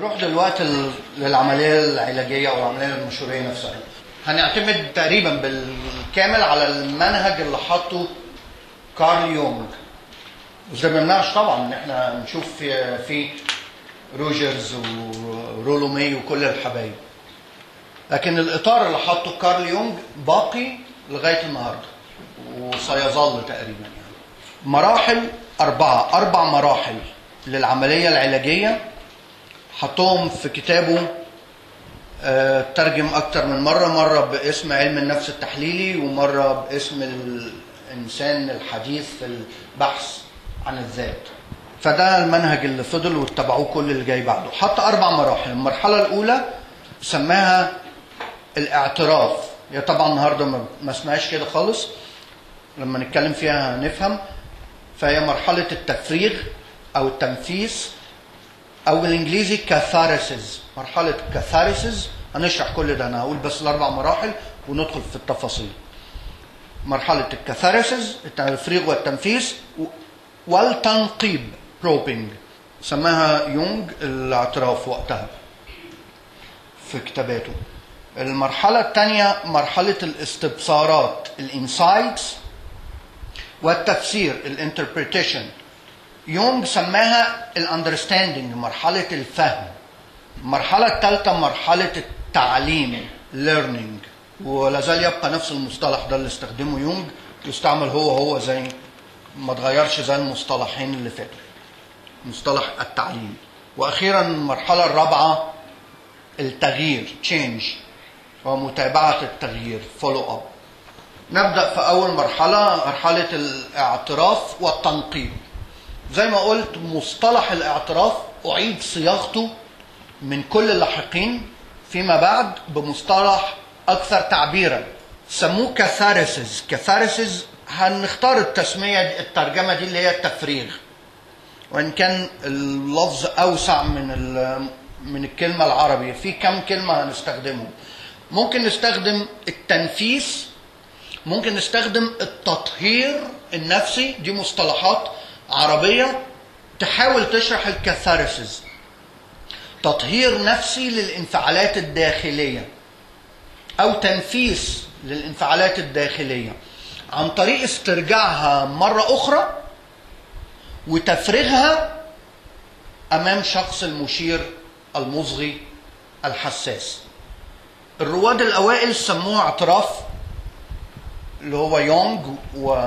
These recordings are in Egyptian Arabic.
نروح دلوقتي للعمليه العلاجيه او العمليه المشوريه نفسها هنعتمد تقريبا بالكامل على المنهج اللي حاطه كارل يونغ وده ما يمنعش طبعا ان احنا نشوف في, في روجرز ورولو ماي وكل الحبايب لكن الاطار اللي حاطه كارل يونغ باقي لغايه النهارده وسيظل تقريبا يعني مراحل اربعه اربع مراحل للعمليه العلاجيه حطهم في كتابه آه، ترجم اكتر من مره مره باسم علم النفس التحليلي ومره باسم الانسان الحديث في البحث عن الذات فده المنهج اللي فضل واتبعوه كل اللي جاي بعده حط اربع مراحل المرحله الاولى سماها الاعتراف هي طبعا النهارده ما ما اسمهاش كده خالص لما نتكلم فيها هنفهم فهي مرحله التفريغ او التنفيس او بالانجليزي كاثارسيس مرحله كاثارسيس هنشرح كل ده انا هقول بس الاربع مراحل وندخل في التفاصيل مرحله الكاثارسيس التفريغ والتنفيس و- والتنقيب بروبينج سماها يونغ الاعتراف وقتها في كتاباته المرحلة الثانية مرحلة الاستبصارات الانسايتس والتفسير الانتربريتيشن يونغ سماها الاندرستاندينج مرحلة الفهم المرحلة الثالثة مرحلة التعليم learning ولا زال يبقى نفس المصطلح ده اللي استخدمه يونغ يستعمل هو هو زي ما اتغيرش زي المصطلحين اللي فاتوا مصطلح التعليم واخيرا المرحلة الرابعة التغيير change ومتابعة التغيير follow up نبدأ في أول مرحلة مرحلة الاعتراف والتنقيب زي ما قلت مصطلح الاعتراف أعيد صياغته من كل اللاحقين فيما بعد بمصطلح أكثر تعبيرا سموه كاثارسيس كاثارسيس هنختار التسمية دي الترجمة دي اللي هي التفريغ وإن كان اللفظ أوسع من ال- من الكلمة العربية في كم كلمة هنستخدمهم ممكن نستخدم التنفيس ممكن نستخدم التطهير النفسي دي مصطلحات عربية تحاول تشرح الكاثارسيس تطهير نفسي للانفعالات الداخلية أو تنفيس للانفعالات الداخلية عن طريق استرجاعها مرة أخرى وتفريغها أمام شخص المشير المصغي الحساس الرواد الأوائل سموه اعتراف اللي هو يونغ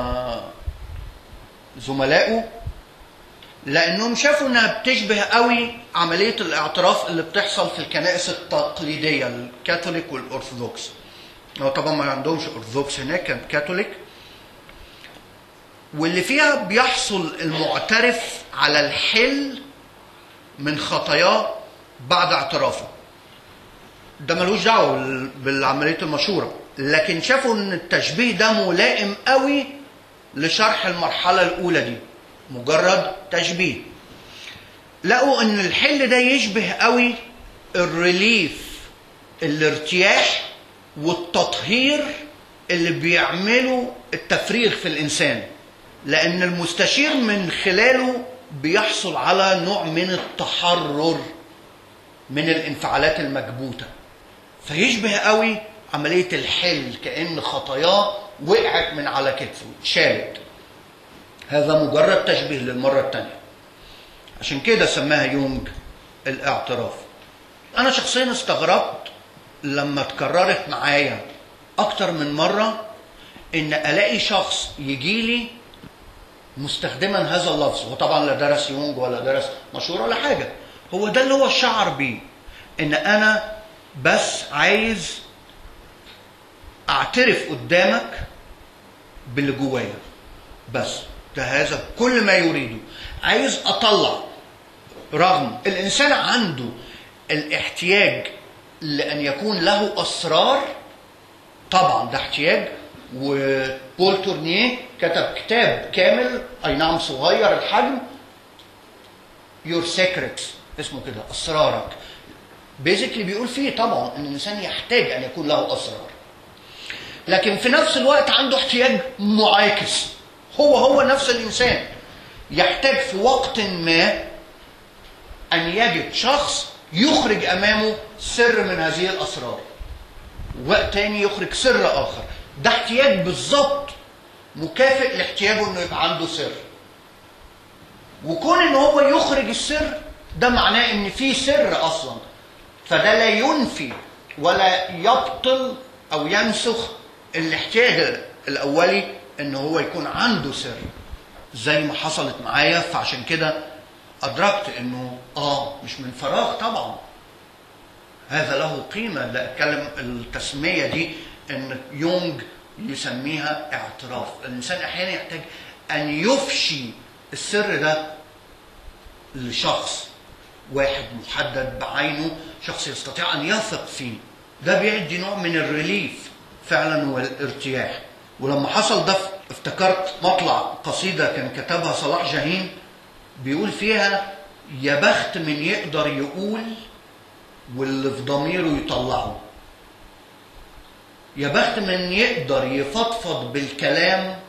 وزملائه لانهم شافوا انها بتشبه قوي عمليه الاعتراف اللي بتحصل في الكنائس التقليديه الكاثوليك والارثوذكس هو طبعا ما عندهمش ارثوذكس هناك كانت كاثوليك واللي فيها بيحصل المعترف على الحل من خطاياه بعد اعترافه ده ملوش دعوه بال- بالعمليه المشوره لكن شافوا ان التشبيه ده ملائم قوي لشرح المرحله الاولى دي مجرد تشبيه لقوا ان الحل ده يشبه قوي الريليف الارتياح والتطهير اللي بيعمله التفريغ في الانسان لان المستشير من خلاله بيحصل على نوع من التحرر من الانفعالات المكبوته فيشبه قوي عمليه الحل كان خطاياه وقعت من على كتفه اتشالت هذا مجرد تشبيه للمره الثانيه عشان كده سماها يونغ الاعتراف انا شخصيا استغربت لما اتكررت معايا اكتر من مره ان الاقي شخص يجي لي مستخدما هذا اللفظ وطبعا لا درس يونغ ولا درس مشهور ولا حاجه هو ده اللي هو شعر بيه ان انا بس عايز اعترف قدامك باللي جوايا بس ده هذا كل ما يريده عايز اطلع رغم الانسان عنده الاحتياج لان يكون له اسرار طبعا ده احتياج وبول تورنيه كتب كتاب كامل اي نعم صغير الحجم يور سيكريتس اسمه كده اسرارك بيزيكلي بيقول فيه طبعا ان الانسان يحتاج ان يكون له اسرار لكن في نفس الوقت عنده احتياج معاكس هو هو نفس الانسان يحتاج في وقت ما ان يجد شخص يخرج امامه سر من هذه الاسرار وقت تاني يخرج سر اخر ده احتياج بالظبط مكافئ لاحتياجه انه يبقى عنده سر وكون ان هو يخرج السر ده معناه ان في سر اصلا فده لا ينفي ولا يبطل او ينسخ الاحتياج الاولي ان هو يكون عنده سر زي ما حصلت معايا فعشان كده ادركت انه اه مش من فراغ طبعا هذا له قيمه لا اتكلم التسميه دي ان يونج يسميها اعتراف الانسان احيانا يحتاج ان يفشي السر ده لشخص واحد محدد بعينه شخص يستطيع ان يثق فيه ده بيدي نوع من الريليف فعلا والارتياح ولما حصل ده افتكرت مطلع قصيده كان كتبها صلاح جاهين بيقول فيها يا بخت من يقدر يقول واللي في ضميره يطلعه يا بخت من يقدر يفضفض بالكلام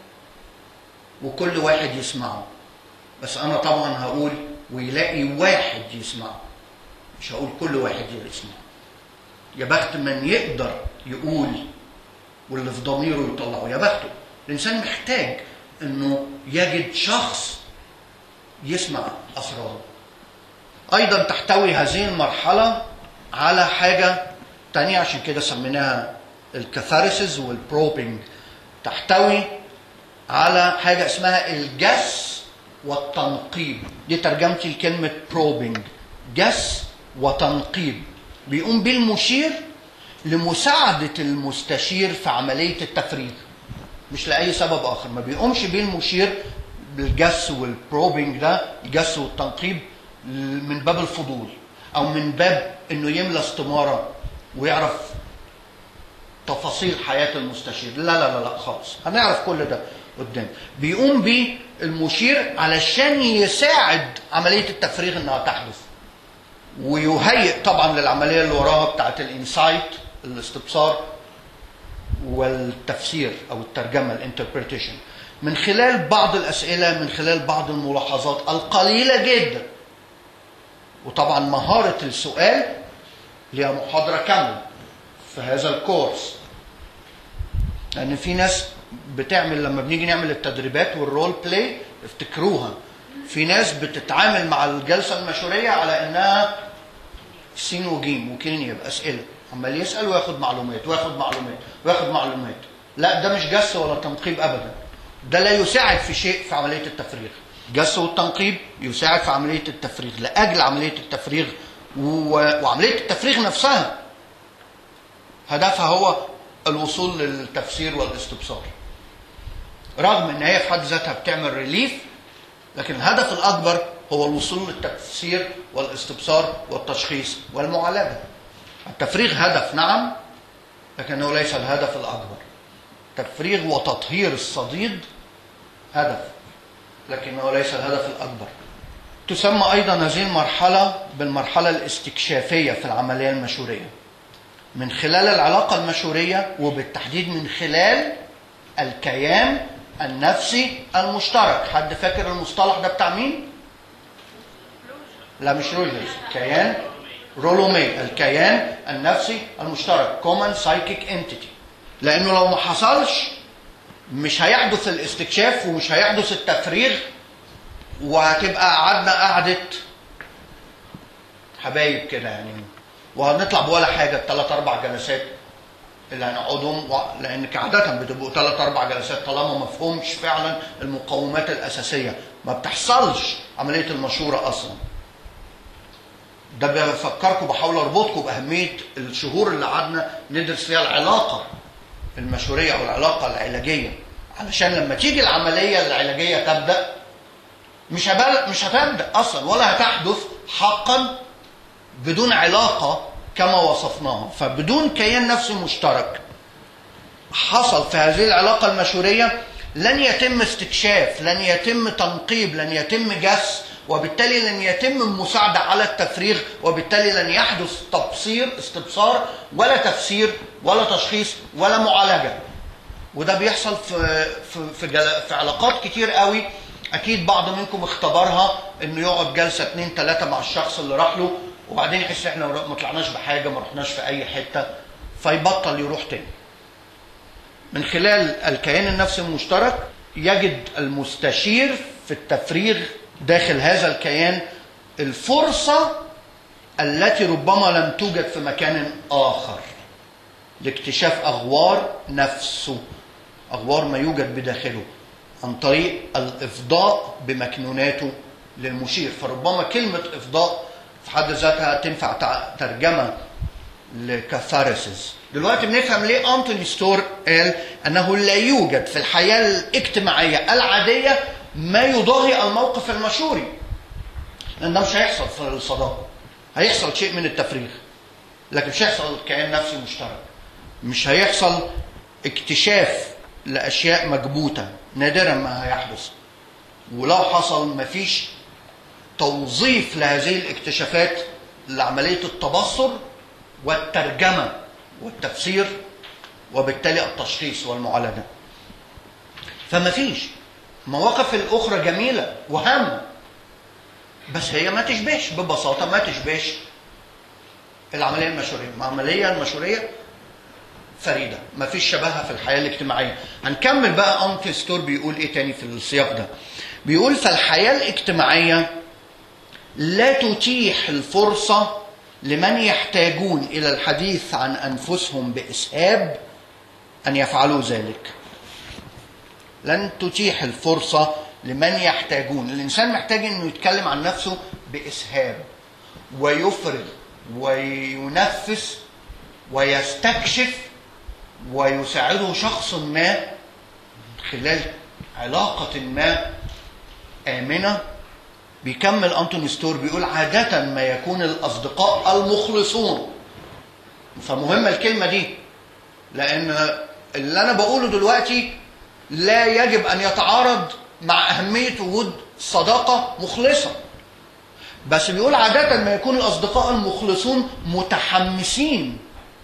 وكل واحد يسمعه بس انا طبعا هقول ويلاقي واحد يسمعه مش هقول كل واحد يسمعه يا بخت من يقدر يقول واللي في ضميره يطلعه يا بخته الانسان محتاج انه يجد شخص يسمع اسراره ايضا تحتوي هذه المرحله على حاجه تانية عشان كده سميناها الكاثاريسز والبروبينج تحتوي على حاجه اسمها الجس والتنقيب دي ترجمتي لكلمه بروبينج جس وتنقيب بيقوم بيه المشير لمساعدة المستشير في عملية التفريغ مش لأي سبب آخر ما بيقومش بيه المشير بالجس والبروبينج ده الجس والتنقيب من باب الفضول أو من باب إنه يملى استمارة ويعرف تفاصيل حياة المستشير لا لا لا لا خالص هنعرف كل ده قدام بيقوم بيه المشير علشان يساعد عملية التفريغ إنها تحدث ويهيئ طبعا للعمليه اللي وراها بتاعت الانسايت الاستبصار والتفسير او الترجمه الانتربريتيشن من خلال بعض الاسئله من خلال بعض الملاحظات القليله جدا وطبعا مهاره السؤال ليها محاضره كامله في هذا الكورس لان في ناس بتعمل لما بنيجي نعمل التدريبات والرول بلاي افتكروها في ناس بتتعامل مع الجلسه المشوريه على انها سين وجيم وكلينيا باسئله عمال يسال وياخد معلومات وياخد معلومات وياخد معلومات لا ده مش جس ولا تنقيب ابدا ده لا يساعد في شيء في عمليه التفريغ الجس والتنقيب يساعد في عمليه التفريغ لاجل عمليه التفريغ و... وعمليه التفريغ نفسها هدفها هو الوصول للتفسير والاستبصار رغم ان هي في حد ذاتها بتعمل ريليف لكن الهدف الاكبر هو الوصول للتفسير والاستبصار والتشخيص والمعالجه. التفريغ هدف نعم لكنه ليس الهدف الاكبر. تفريغ وتطهير الصديد هدف لكنه ليس الهدف الاكبر. تسمى ايضا هذه المرحله بالمرحله الاستكشافيه في العمليه المشوريه. من خلال العلاقه المشوريه وبالتحديد من خلال الكيان النفسي المشترك حد فاكر المصطلح ده بتاع مين لا مش روجرز كيان رولومي الكيان النفسي المشترك common psychic entity لانه لو ما حصلش مش هيحدث الاستكشاف ومش هيحدث التفريغ وهتبقى قعدنا قعده حبايب كده يعني وهنطلع بولا حاجه ثلاث اربع جلسات اللي هنقعدهم لان عاده بتبقوا ثلاث اربع جلسات طالما ما فهمش فعلا المقومات الاساسيه ما بتحصلش عمليه المشوره اصلا ده بفكركم بحاول اربطكم باهميه الشهور اللي قعدنا ندرس فيها العلاقه المشوريه او العلاقه العلاجيه علشان لما تيجي العمليه العلاجيه تبدا مش هبل مش هتبدا اصلا ولا هتحدث حقا بدون علاقه كما وصفناها فبدون كيان نفسي مشترك حصل في هذه العلاقة المشورية لن يتم استكشاف لن يتم تنقيب لن يتم جس وبالتالي لن يتم المساعدة على التفريغ وبالتالي لن يحدث تبصير استبصار ولا تفسير ولا تشخيص ولا معالجة وده بيحصل في في في, جل... في علاقات كتير قوي اكيد بعض منكم اختبرها انه يقعد جلسه اثنين ثلاثه مع الشخص اللي راح له وبعدين يحس احنا ما طلعناش بحاجه ما رحناش في اي حته فيبطل يروح تاني من خلال الكيان النفسي المشترك يجد المستشير في التفريغ داخل هذا الكيان الفرصه التي ربما لم توجد في مكان اخر لاكتشاف اغوار نفسه اغوار ما يوجد بداخله عن طريق الافضاء بمكنوناته للمشير فربما كلمه افضاء في حد ذاتها تنفع ترجمه لكاثارسيس دلوقتي بنفهم ليه انتوني ستور قال انه لا يوجد في الحياه الاجتماعيه العاديه ما يضاهي الموقف المشوري لان ده مش هيحصل في الصداقه هيحصل شيء من التفريغ لكن مش هيحصل كيان نفسي مشترك مش هيحصل اكتشاف لاشياء مكبوته نادرا ما هيحدث ولو حصل مفيش توظيف لهذه الاكتشافات لعمليه التبصر والترجمه والتفسير وبالتالي التشخيص والمعالجه فما فيش مواقف الاخرى جميله وهامه بس هي ما تشبهش ببساطه ما تشبهش العمليه المشوريه العمليه المشوريه فريده ما فيش شبهها في الحياه الاجتماعيه هنكمل بقى انكل ستور بيقول ايه تاني في السياق ده بيقول فالحياه الاجتماعيه لا تتيح الفرصه لمن يحتاجون الى الحديث عن انفسهم باسهاب ان يفعلوا ذلك لن تتيح الفرصه لمن يحتاجون الانسان محتاج انه يتكلم عن نفسه باسهاب ويفرغ وينفس ويستكشف ويساعده شخص ما خلال علاقة ما آمنة بيكمل أنتوني ستور بيقول عادة ما يكون الأصدقاء المخلصون فمهمة الكلمة دي لأن اللي أنا بقوله دلوقتي لا يجب أن يتعارض مع أهمية وجود صداقة مخلصة بس بيقول عادة ما يكون الأصدقاء المخلصون متحمسين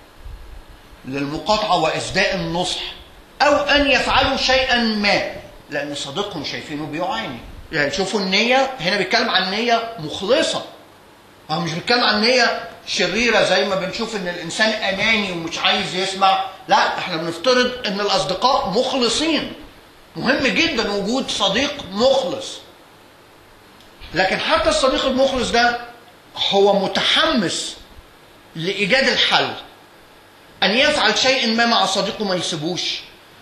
للمقاطعة وإسداء النصح أو أن يفعلوا شيئا ما لأن صديقهم شايفينه بيعاني يعني شوفوا النية هنا بيتكلم عن نية مخلصة هو مش بيتكلم عن نية شريرة زي ما بنشوف إن الإنسان أناني ومش عايز يسمع لا إحنا بنفترض إن الأصدقاء مخلصين مهم جدا وجود صديق مخلص لكن حتى الصديق المخلص ده هو متحمس لإيجاد الحل أن يفعل شيء ما مع صديقه ما يسيبوش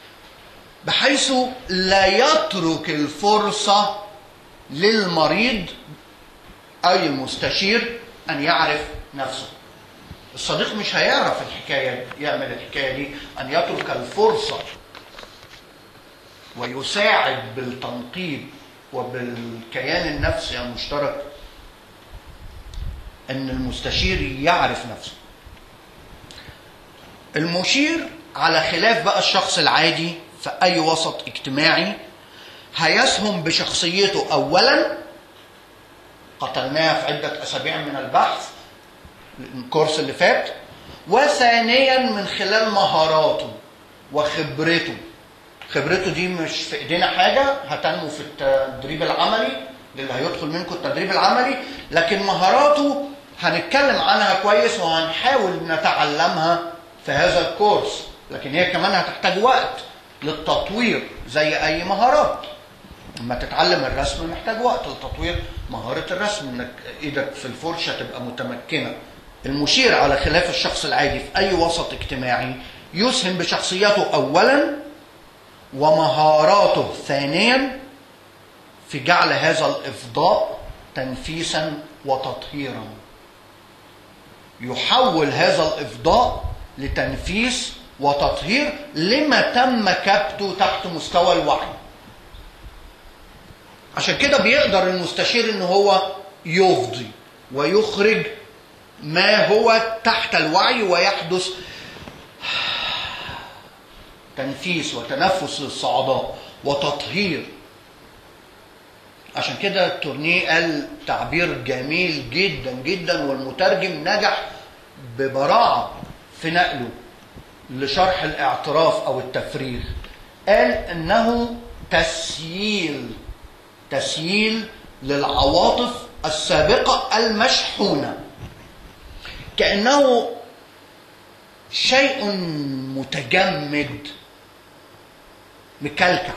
بحيث لا يترك الفرصة للمريض أي المستشير أن يعرف نفسه الصديق مش هيعرف الحكاية يعمل الحكاية دي أن يترك الفرصة ويساعد بالتنقيب وبالكيان النفسي المشترك أن المستشير يعرف نفسه المشير على خلاف بقى الشخص العادي في أي وسط اجتماعي هيسهم بشخصيته أولا قتلناها في عدة أسابيع من البحث الكورس اللي فات وثانيا من خلال مهاراته وخبرته خبرته دي مش في ايدينا حاجة هتنمو في التدريب العملي للي هيدخل منكم التدريب العملي لكن مهاراته هنتكلم عنها كويس وهنحاول نتعلمها في هذا الكورس لكن هي كمان هتحتاج وقت للتطوير زي اي مهارات لما تتعلم الرسم محتاج وقت لتطوير مهارة الرسم انك ايدك في الفرشة تبقى متمكنة المشير على خلاف الشخص العادي في اي وسط اجتماعي يسهم بشخصيته اولا ومهاراته ثانيا في جعل هذا الافضاء تنفيسا وتطهيرا يحول هذا الافضاء لتنفيس وتطهير لما تم كبته تحت مستوى الوعي عشان كده بيقدر المستشير ان هو يفضي ويخرج ما هو تحت الوعي ويحدث تنفيس وتنفس للصعداء وتطهير عشان كده تورنيه قال تعبير جميل جدا جدا والمترجم نجح ببراعة في نقله لشرح الاعتراف او التفريغ قال انه تسييل تسييل للعواطف السابقة المشحونة كانه شيء متجمد مكلكع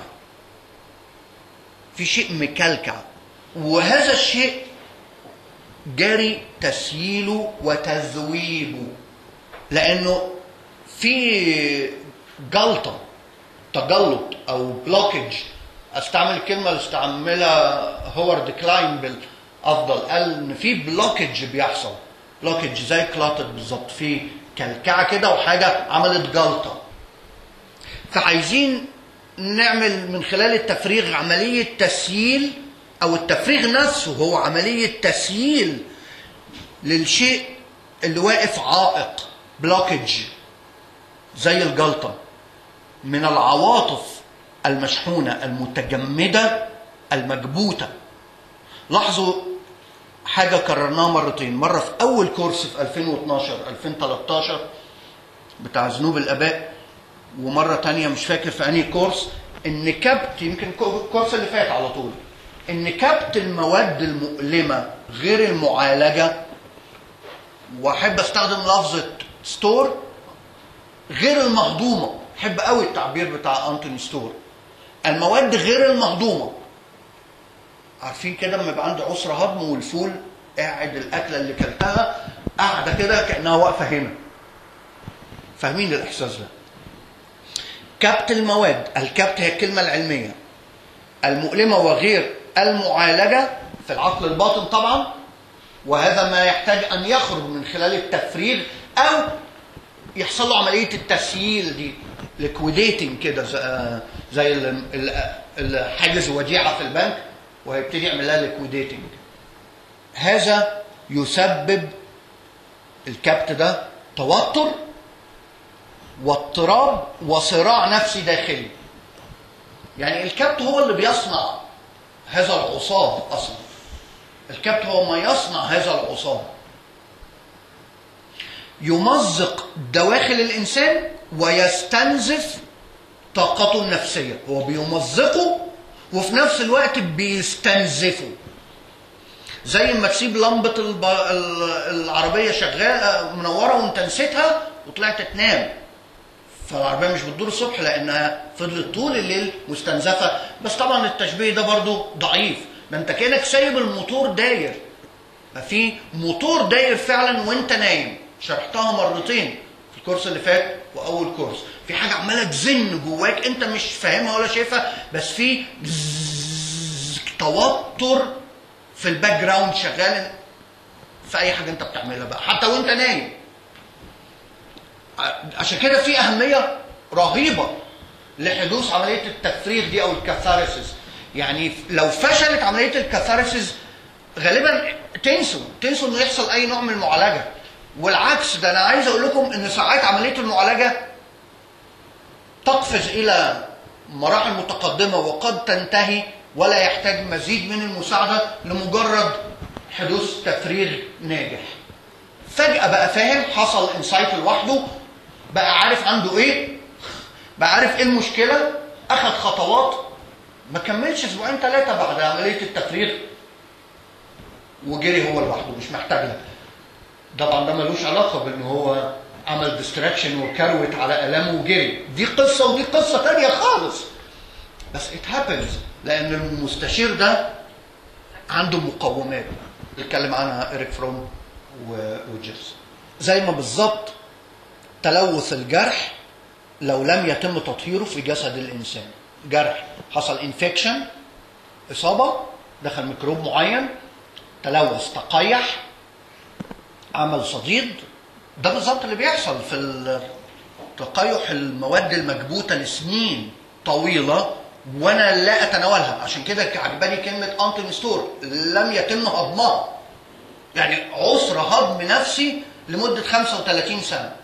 في شيء مكلكع وهذا الشيء جاري تسييله وتذويبه لانه في جلطه تجلط او بلوكج استعمل الكلمه اللي استعملها هوارد كلاين بالافضل قال ان في بلوكج بيحصل بلوكج زي كلاتد بالظبط في كلكعه كده وحاجه عملت جلطه فعايزين نعمل من خلال التفريغ عمليه تسييل او التفريغ نفسه هو عمليه تسييل للشيء اللي واقف عائق بلوكج زي الجلطه من العواطف المشحونه المتجمده المكبوته لاحظوا حاجه كررناها مرتين مره في اول كورس في 2012 2013 بتاع ذنوب الاباء ومره تانية مش فاكر في انهي كورس ان كبت يمكن الكورس اللي فات على طول ان كبت المواد المؤلمه غير المعالجه واحب استخدم لفظه ستور غير المهضومه احب قوي التعبير بتاع انتوني ستور المواد غير المهضومه عارفين كده لما يبقى عندي عسر هضم والفول قاعد الاكله اللي كلتها قاعده كده كانها واقفه هنا فاهمين الاحساس ده كبت المواد الكبت هي الكلمه العلميه المؤلمه وغير المعالجه في العقل الباطن طبعا وهذا ما يحتاج ان يخرج من خلال التفريغ او يحصل له عمليه التسييل دي ليكويديتنج كده زي, زي اللي حاجز وديعه في البنك وهيبتدي يعمل لها ليكويديتنج هذا يسبب الكبت ده توتر واضطراب وصراع نفسي داخلي يعني الكبت هو اللي بيصنع هذا العصاب اصلا الكبت هو ما يصنع هذا العصاب يمزق دواخل الانسان ويستنزف طاقته النفسيه هو بيمزقه وفي نفس الوقت بيستنزفه زي ما تسيب لمبة الب... العربية شغالة منورة وانت نسيتها وطلعت تنام فالعربية مش بتدور الصبح لأنها فضلت طول الليل مستنزفة بس طبعا التشبيه ده برضو ضعيف ده انت كأنك سايب الموتور داير ففي موتور داير فعلا وانت نايم شرحتها مرتين في الكورس اللي فات واول كورس في حاجه عماله تزن جواك انت مش فاهمها ولا شايفها بس في توتر في الباك جراوند شغال في اي حاجه انت بتعملها بقى حتى وانت نايم عشان كده في اهميه رهيبه لحدوث عمليه التفريغ دي او الكاثاريسيس يعني لو فشلت عمليه الكاثاريسيس غالبا تنسوا تنسوا انه يحصل اي نوع من المعالجه والعكس ده انا عايز اقول لكم ان ساعات عمليه المعالجه تقفز الى مراحل متقدمه وقد تنتهي ولا يحتاج مزيد من المساعده لمجرد حدوث تفريغ ناجح. فجاه بقى فاهم حصل انسايت لوحده بقى عارف عنده ايه بقى عارف ايه المشكله اخذ خطوات ما كملش اسبوعين ثلاثه بعد عمليه التفريغ وجري هو لوحده مش محتاج لك. طبعا ده ملوش علاقه بان هو عمل ديستراكشن وكروت على الامه وجري دي قصه ودي قصه تانية خالص بس ات هابنز لان المستشير ده عنده مقومات اتكلم عنها ايريك فروم وجيرس زي ما بالظبط تلوث الجرح لو لم يتم تطهيره في جسد الانسان جرح حصل انفكشن اصابه دخل ميكروب معين تلوث تقيح عمل صديد ده بالظبط اللي بيحصل في تقيح المواد المكبوته لسنين طويله وانا لا اتناولها عشان كده عجباني كلمه انتوني ستور لم يتم هضمها يعني عسر هضم نفسي لمده 35 سنه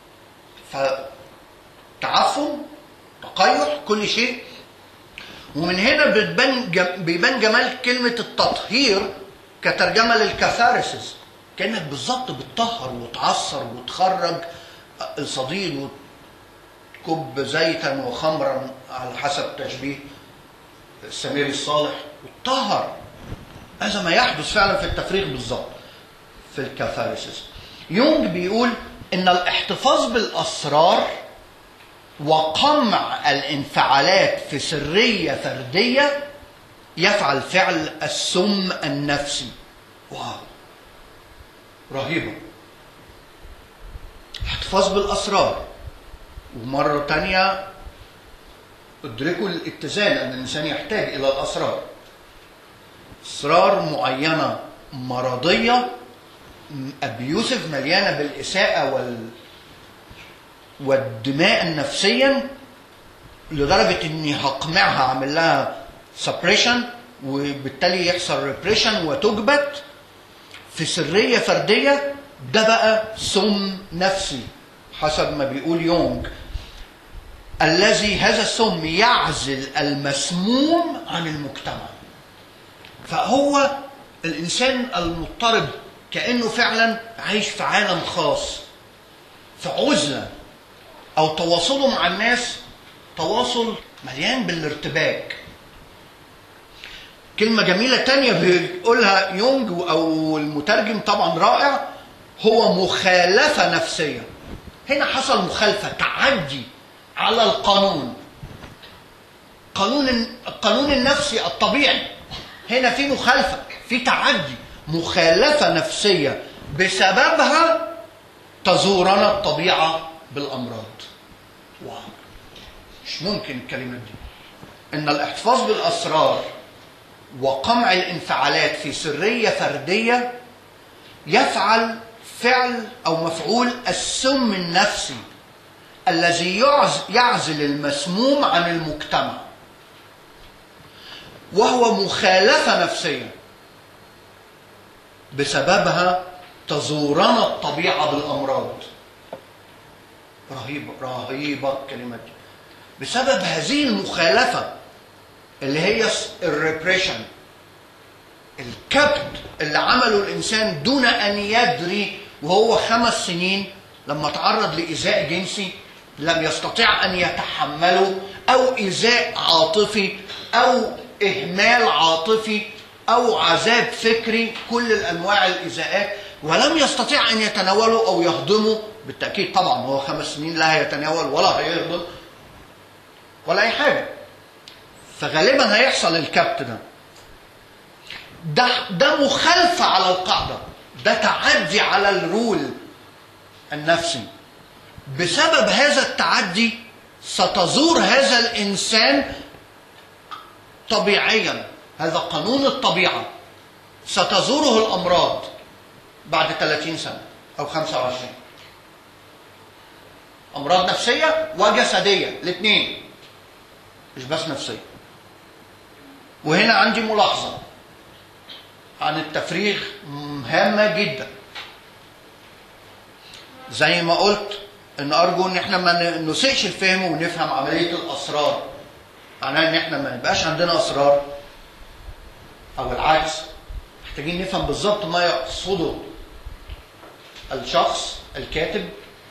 فتعفن تقيح كل شيء ومن هنا بتبان بيبان جمال كلمه التطهير كترجمه للكاثاريسيس كانك بالظبط بتطهر وتعصر وتخرج الصديد وتكب زيتا وخمرا على حسب تشبيه السميري الصالح وتطهر هذا ما يحدث فعلا في التفريغ بالظبط في الكاثاريسيس يونج بيقول ان الاحتفاظ بالاسرار وقمع الانفعالات في سريه فرديه يفعل فعل السم النفسي واو رهيبه احتفاظ بالاسرار ومره تانية ادركوا الاتزان ان الانسان يحتاج الى الاسرار اسرار معينه مرضيه ابيوسف مليانه بالاساءه وال والدماء نفسيا لدرجه اني هقمعها اعمل لها سبريشن وبالتالي يحصل ريبريشن وتجبت في سريه فرديه ده بقى سم نفسي حسب ما بيقول يونج الذي هذا السم يعزل المسموم عن المجتمع فهو الانسان المضطرب كانه فعلا عايش في عالم خاص في عزله او تواصله مع الناس تواصل مليان بالارتباك كلمة جميلة تانية بيقولها يونج أو المترجم طبعا رائع هو مخالفة نفسية هنا حصل مخالفة تعدي على القانون قانون القانون النفسي الطبيعي هنا في مخالفة في تعدي مخالفة نفسية بسببها تزورنا الطبيعة بالأمراض واو مش ممكن الكلمات دي إن الاحتفاظ بالأسرار وقمع الانفعالات في سرية فردية يفعل فعل أو مفعول السم النفسي الذي يعزل المسموم عن المجتمع وهو مخالفة نفسية بسببها تزورنا الطبيعة بالأمراض رهيبة رهيبة الكلمات دي بسبب هذه المخالفة اللي هي الريبريشن الكبت اللي عمله الإنسان دون أن يدري وهو خمس سنين لما تعرض لإيذاء جنسي لم يستطيع أن يتحمله أو إيذاء عاطفي أو إهمال عاطفي أو عذاب فكري كل الأنواع الإيذاءات ولم يستطيع أن يتناوله أو يهضمه بالتأكيد طبعا هو خمس سنين لا هيتناول ولا هيهضم ولا أي حاجة فغالبا هيحصل الكبت ده ده ده مخالفة على القاعدة ده تعدي على الرول النفسي بسبب هذا التعدي ستزور هذا الإنسان طبيعيا هذا قانون الطبيعة ستزوره الأمراض بعد 30 سنة أو 25 أمراض نفسية وجسدية الاثنين مش بس نفسية وهنا عندي ملاحظة عن التفريغ هامة جدا زي ما قلت ان ارجو ان احنا ما نسيئش الفهم ونفهم عملية الاسرار معناها ان احنا ما يبقاش عندنا اسرار او العكس محتاجين نفهم بالظبط ما يقصده الشخص الكاتب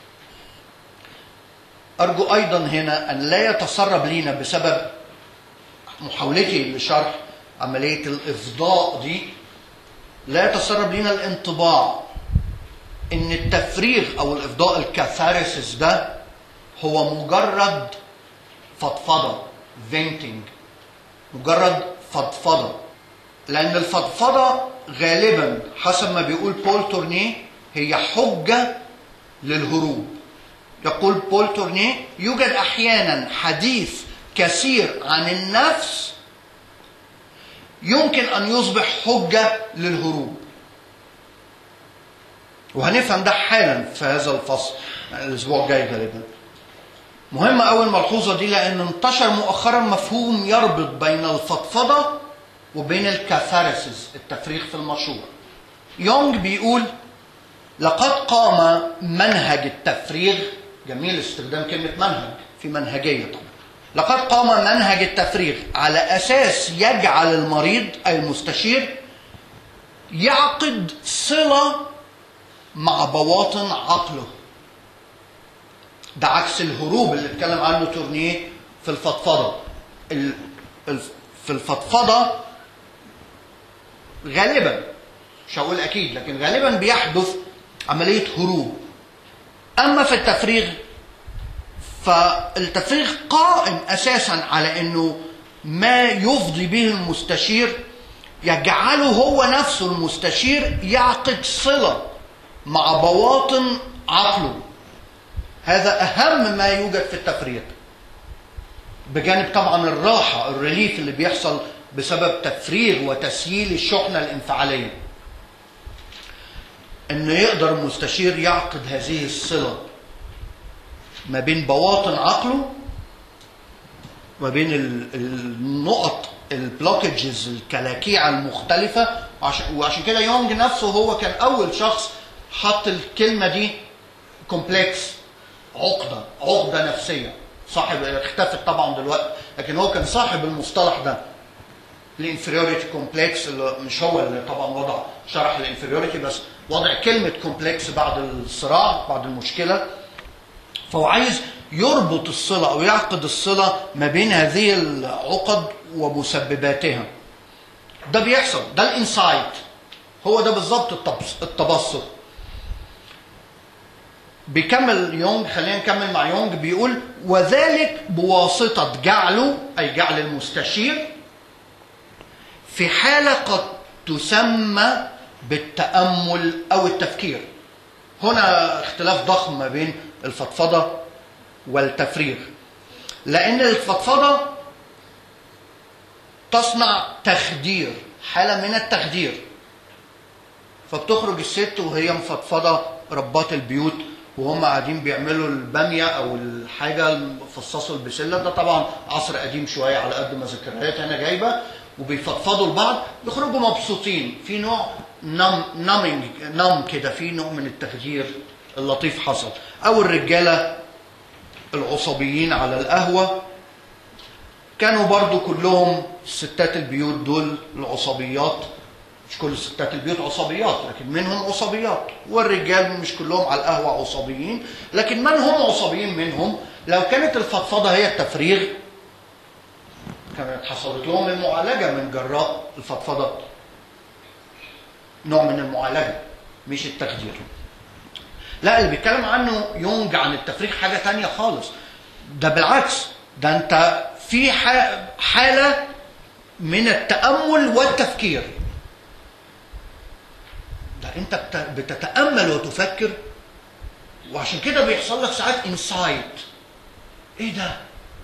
ارجو ايضا هنا ان لا يتسرب لينا بسبب محاولتي لشرح عملية الافضاء دي لا يتسرب لنا الانطباع ان التفريغ او الافضاء الكاثاريسيس ده هو مجرد فضفضه فينتنج مجرد فضفضه لان الفضفضه غالبا حسب ما بيقول بول تورنيه هي حجه للهروب يقول بول تورنيه يوجد احيانا حديث كثير عن النفس يمكن ان يصبح حجه للهروب وهنفهم ده حالا في هذا الفصل الاسبوع الجاي غالبا مهمة أول ملحوظة دي لأن انتشر مؤخرا مفهوم يربط بين الفضفضة وبين الكاثارسيس التفريغ في المشورة يونج بيقول لقد قام منهج التفريغ جميل استخدام كلمة منهج في منهجية طبعا لقد قام منهج التفريغ على أساس يجعل المريض أي المستشير يعقد صلة مع بواطن عقله ده عكس الهروب اللي اتكلم عنه تورنيه في الفضفضه في الفضفضه غالبا مش هقول اكيد لكن غالبا بيحدث عمليه هروب اما في التفريغ فالتفريغ قائم اساسا على انه ما يفضي به المستشير يجعله هو نفسه المستشير يعقد صله مع بواطن عقله هذا اهم ما يوجد في التفريغ بجانب طبعا الراحه الريليف اللي بيحصل بسبب تفريغ وتسييل الشحنه الانفعاليه ان يقدر المستشير يعقد هذه الصله ما بين بواطن عقله وما بين ال- النقط البلوكجز الكلاكيع المختلفة وعشان, وعشان كده يونج نفسه هو كان أول شخص حط الكلمة دي كومبلكس عقدة عقدة نفسية صاحب اختفت طبعا دلوقتي لكن هو كان صاحب المصطلح ده الانفيريوريتي كومبلكس اللي مش هو اللي طبعا وضع شرح الانفيريوريتي بس وضع كلمة كومبلكس بعد الصراع بعد المشكلة فهو عايز يربط الصلة أو يعقد الصلة ما بين هذه العقد ومسبباتها ده بيحصل ده الانسايت هو ده بالظبط التبص- التبصر بيكمل يونغ خلينا نكمل مع يونغ بيقول وذلك بواسطة جعله أي جعل المستشير في حالة قد تسمى بالتأمل أو التفكير هنا اختلاف ضخم ما بين الفضفضة والتفريغ لأن الفضفضة تصنع تخدير حالة من التخدير فبتخرج الست وهي مفضفضة ربات البيوت وهم قاعدين بيعملوا البامية أو الحاجة فصصوا البسلة ده طبعا عصر قديم شوية على قد ما ذكريات أنا جايبة وبيفضفضوا لبعض يخرجوا مبسوطين في نوع نم نمنج نم كده في نوع من التخدير اللطيف حصل أو الرجالة العصبيين على القهوة كانوا برضو كلهم ستات البيوت دول العصبيات مش كل ستات البيوت عصبيات لكن منهم عصبيات والرجال مش كلهم على القهوة عصبيين لكن من هم عصبيين منهم لو كانت الفضفضة هي التفريغ كانت حصلت لهم المعالجة من جراء الفضفضة نوع من المعالجة مش التخدير لا اللي بيتكلم عنه يونج عن التفريغ حاجة تانية خالص ده بالعكس ده انت في ح- حالة من التأمل والتفكير ده انت بت- بتتأمل وتفكر وعشان كده بيحصل لك ساعات انسايت ايه ده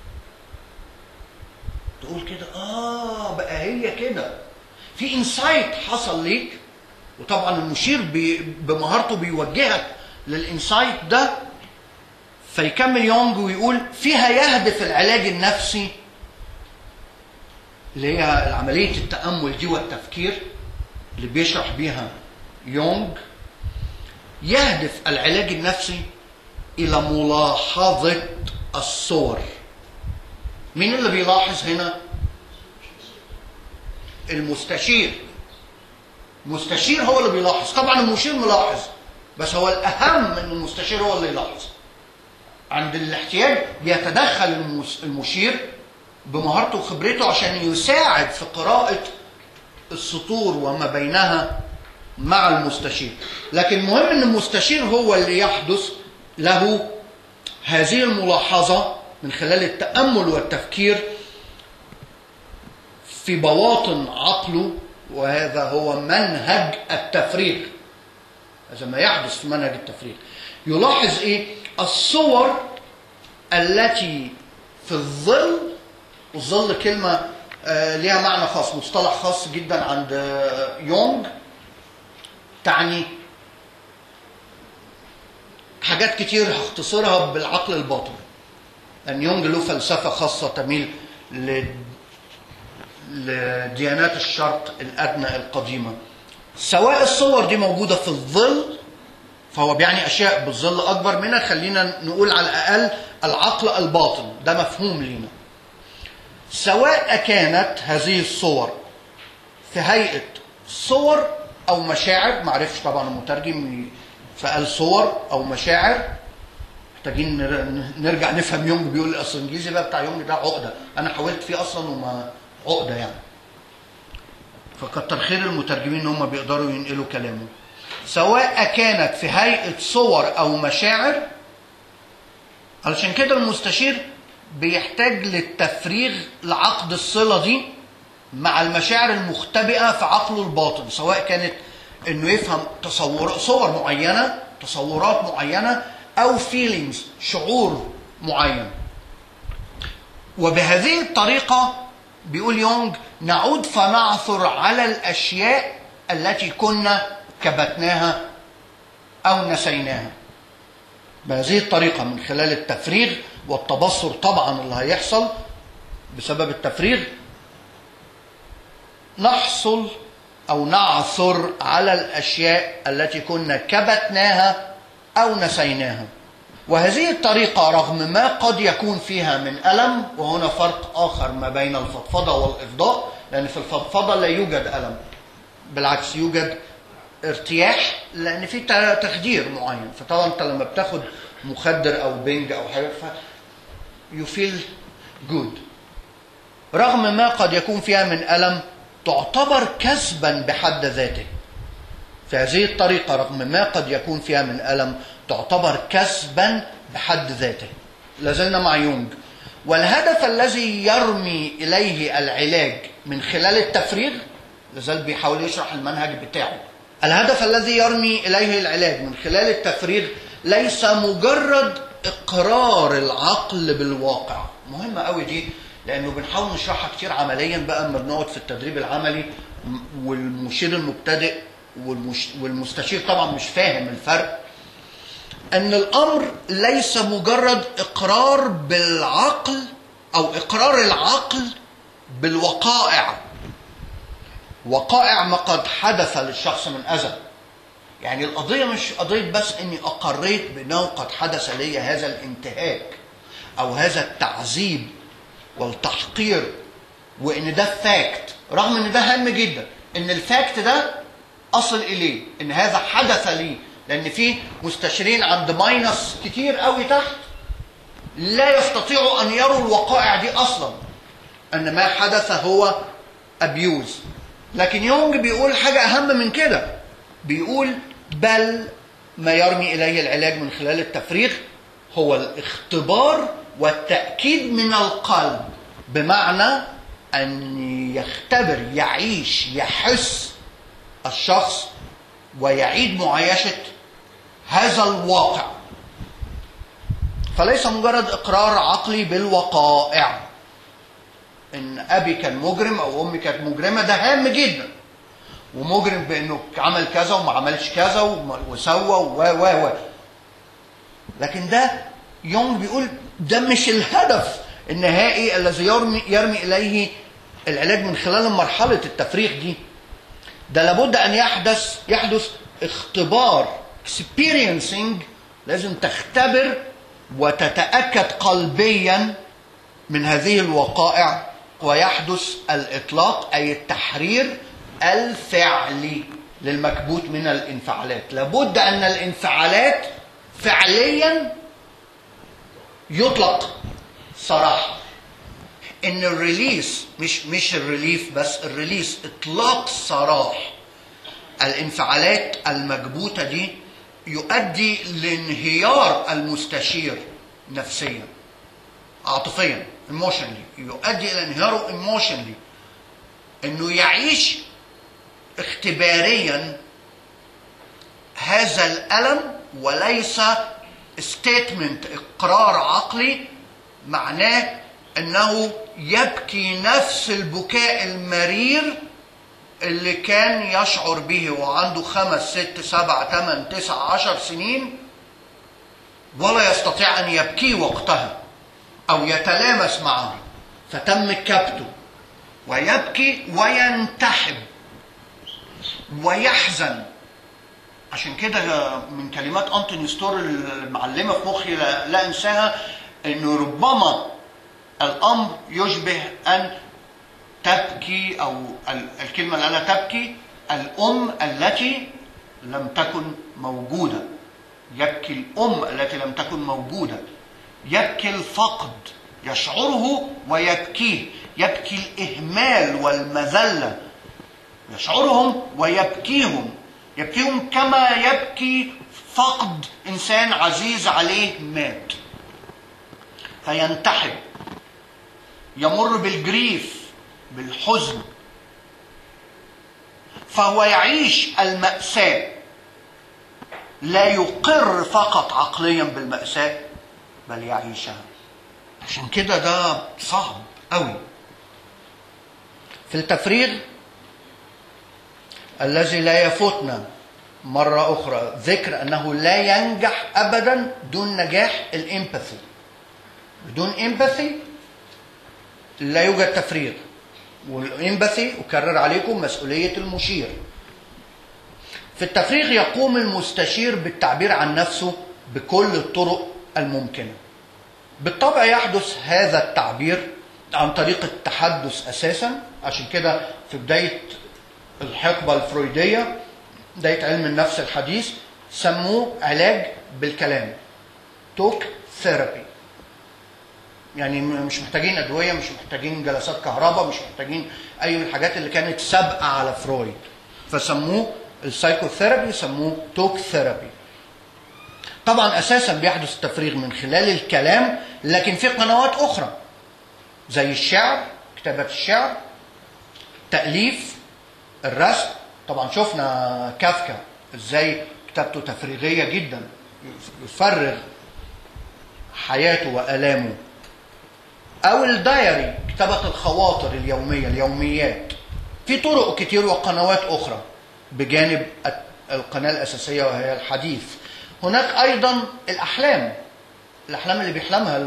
تقول كده اه بقى هي كده في انسايت حصل ليك وطبعا المشير بي بمهارته بيوجهك للانسايت ده فيكمل يونج ويقول فيها يهدف العلاج النفسي اللي هي عملية التأمل دي والتفكير اللي بيشرح بيها يونج يهدف العلاج النفسي إلى ملاحظة الصور مين اللي بيلاحظ هنا؟ المستشير المستشير هو اللي بيلاحظ طبعا المشير ملاحظ بس هو الأهم أن المستشير هو اللي يلاحظ عند الاحتياج بيتدخل المس- المشير بمهارته وخبرته عشان يساعد في قراءة السطور وما بينها مع المستشير لكن مهم ان المستشير هو اللي يحدث له هذه الملاحظة من خلال التأمل والتفكير في بواطن عقله وهذا هو منهج التفريغ هذا ما يحدث في منهج التفريغ يلاحظ ايه الصور التي في الظل والظل كلمة آه، ليها معنى خاص مصطلح خاص جدا عند آه، يونغ تعني حاجات كتير هختصرها بالعقل الباطن لأن يونغ له فلسفة خاصة تميل ل- لديانات الشرق الأدنى القديمة سواء الصور دي موجودة في الظل فهو بيعني أشياء بالظل أكبر منها خلينا نقول على الأقل العقل الباطن ده مفهوم لينا سواء كانت هذه الصور في هيئة صور أو مشاعر معرفش طبعا المترجم فقال صور أو مشاعر محتاجين نر- نرجع نفهم يونج بيقول اصل الانجليزي بقى بتاع يونج ده عقده انا حاولت فيه اصلا وما عقده يعني فكتر خير المترجمين ان هم بيقدروا ينقلوا كلامه سواء كانت في هيئة صور أو مشاعر علشان كده المستشير بيحتاج للتفريغ لعقد الصلة دي مع المشاعر المختبئة في عقله الباطن سواء كانت انه يفهم تصور صور معينة تصورات معينة او feelings شعور معين وبهذه الطريقة بيقول يونغ نعود فنعثر على الأشياء التي كنا كبتناها أو نسيناها بهذه الطريقة من خلال التفريغ والتبصر طبعا اللي هيحصل بسبب التفريغ نحصل أو نعثر على الأشياء التي كنا كبتناها أو نسيناها وهذه الطريقة رغم ما قد يكون فيها من ألم وهنا فرق آخر ما بين الفضفضة والإفضاء لأن في الفضفضة لا يوجد ألم بالعكس يوجد ارتياح لأن في تخدير معين فطبعا أنت لما بتاخد مخدر أو بنج أو حاجة ف you feel good رغم ما قد يكون فيها من ألم تعتبر كسبا بحد ذاته في هذه الطريقة رغم ما قد يكون فيها من ألم تعتبر كسبا بحد ذاته لازلنا مع يونغ والهدف الذي يرمي إليه العلاج من خلال التفريغ لازال بيحاول يشرح المنهج بتاعه الهدف الذي يرمي إليه العلاج من خلال التفريغ ليس مجرد إقرار العقل بالواقع مهمة قوي دي لأنه بنحاول نشرحها كتير عمليا بقى لما بنقعد في التدريب العملي والمشير المبتدئ والمش والمستشير طبعا مش فاهم الفرق ان الامر ليس مجرد اقرار بالعقل او اقرار العقل بالوقائع وقائع ما قد حدث للشخص من اذى يعني القضيه مش قضيه بس اني اقريت بانه قد حدث لي هذا الانتهاك او هذا التعذيب والتحقير وان ده فاكت رغم ان ده هام جدا ان الفاكت ده اصل اليه ان هذا حدث لي لان في مستشارين عند ماينس كتير قوي تحت لا يستطيعوا ان يروا الوقائع دي اصلا ان ما حدث هو ابيوز لكن يونج بيقول حاجه اهم من كده بيقول بل ما يرمي اليه العلاج من خلال التفريغ هو الاختبار والتاكيد من القلب بمعنى ان يختبر يعيش يحس الشخص ويعيد معايشه هذا الواقع فليس مجرد اقرار عقلي بالوقائع ان ابي كان مجرم او امي كانت مجرمه ده هام جدا ومجرم بانه عمل كذا وما عملش كذا وسوى و و و لكن ده يونغ بيقول ده مش الهدف النهائي الذي يرمي يرمي اليه العلاج من خلال مرحله التفريغ دي ده لابد ان يحدث يحدث اختبار experiencing لازم تختبر وتتاكد قلبيا من هذه الوقائع ويحدث الاطلاق اي التحرير الفعلي للمكبوت من الانفعالات لابد ان الانفعالات فعليا يطلق صراحه ان الريليس مش مش الريليف بس الريليس اطلاق سراح الانفعالات المكبوته دي يؤدي لانهيار المستشير نفسيا عاطفيا emotionally يؤدي الى انهياره emotionally انه يعيش اختباريا هذا الالم وليس ستيتمنت اقرار عقلي معناه انه يبكي نفس البكاء المرير اللي كان يشعر به وعنده خمس ست سبع ثمان تسع عشر سنين ولا يستطيع ان يبكي وقتها او يتلامس معه فتم كبته ويبكي وينتحب ويحزن عشان كده من كلمات انتوني ستور المعلمه في مخي لا, لا انساها انه ربما الامر يشبه ان تبكي او الكلمه اللي انا تبكي الام التي لم تكن موجوده يبكي الام التي لم تكن موجوده يبكي الفقد يشعره ويبكيه يبكي الاهمال والمذله يشعرهم ويبكيهم يبكيهم كما يبكي فقد انسان عزيز عليه مات فينتحب يمر بالجريف بالحزن فهو يعيش المأساة لا يقر فقط عقليا بالمأساة بل يعيشها عشان كده ده صعب قوي في التفريغ الذي لا يفوتنا مرة أخرى ذكر أنه لا ينجح أبدا دون نجاح الإمباثي بدون إمباثي لا يوجد تفريغ والإمباثي أكرر عليكم مسؤولية المشير في التفريغ يقوم المستشير بالتعبير عن نفسه بكل الطرق الممكنة بالطبع يحدث هذا التعبير عن طريق التحدث أساسا عشان كده في بداية الحقبة الفرويدية بداية علم النفس الحديث سموه علاج بالكلام توك ثيرابي يعني مش محتاجين ادويه مش محتاجين جلسات كهرباء مش محتاجين اي من الحاجات اللي كانت سابقه على فرويد فسموه السايكوثيرابي سموه توك ثيرابي طبعا اساسا بيحدث التفريغ من خلال الكلام لكن في قنوات اخرى زي الشعر كتابه الشعر تاليف الرسم طبعا شفنا كافكا ازاي كتابته تفريغيه جدا يفرغ حياته والامه او الدايري كتابه الخواطر اليوميه اليوميات في طرق كتير وقنوات اخرى بجانب القناه الاساسيه وهي الحديث هناك ايضا الاحلام الاحلام اللي بيحلمها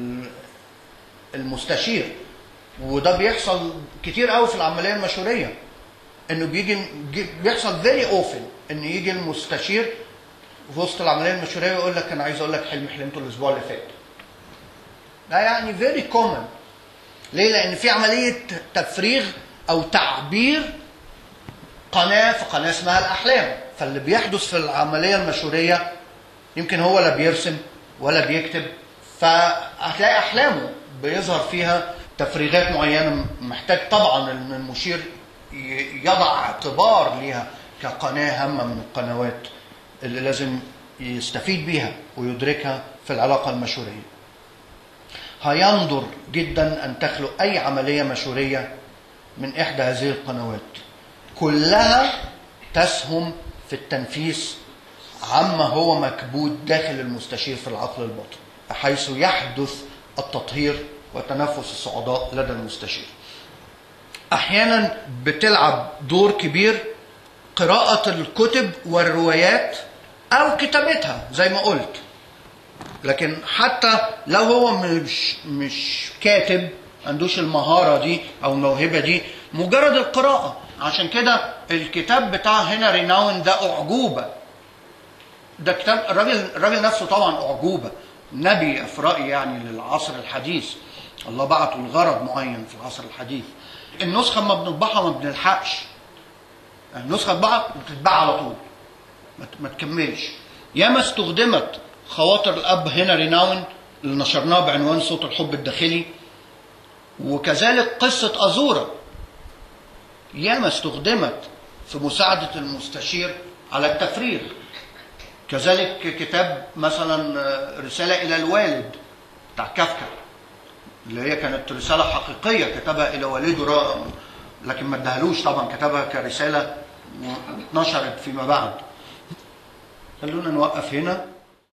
المستشير وده بيحصل كتير قوي في العمليه المشوريه انه بيجي بيحصل فيري اوفن ان يجي المستشير في وسط العمليه المشوريه يقول لك انا عايز اقول لك حلم حلمته الاسبوع اللي فات ده يعني فيري كومن ليه لان في عمليه تفريغ او تعبير قناه في قناه اسمها الاحلام فاللي بيحدث في العمليه المشوريه يمكن هو لا بيرسم ولا بيكتب فهتلاقي احلامه بيظهر فيها تفريغات معينه محتاج طبعا ان المشير يضع اعتبار ليها كقناه هامه من القنوات اللي لازم يستفيد بيها ويدركها في العلاقه المشوريه. هينظر جدا ان تخلق اي عمليه مشوريه من احدى هذه القنوات. كلها تسهم في التنفيس عما هو مكبوت داخل المستشير في العقل الباطن حيث يحدث التطهير وتنفس الصعداء لدى المستشير. احيانا بتلعب دور كبير قراءة الكتب والروايات او كتابتها زي ما قلت لكن حتى لو هو مش مش كاتب عندوش المهارة دي او الموهبة دي مجرد القراءة عشان كده الكتاب بتاع هنري ناون ده اعجوبة ده كتاب الراجل الراجل نفسه طبعا اعجوبة نبي في رأيي يعني للعصر الحديث الله بعته لغرض معين في العصر الحديث النسخه اما بنطبعها ما بنلحقش النسخه اتباعت بتتباع على طول ما تكملش ياما استخدمت خواطر الاب هنري ناون اللي نشرناها بعنوان صوت الحب الداخلي وكذلك قصه ازورا ياما استخدمت في مساعده المستشير على التفريغ كذلك كتاب مثلا رساله الى الوالد بتاع كافكا اللي هي كانت رسالة حقيقية كتبها إلى والده لكن ما ادهالوش طبعا كتبها كرسالة اتنشرت فيما بعد خلونا نوقف هنا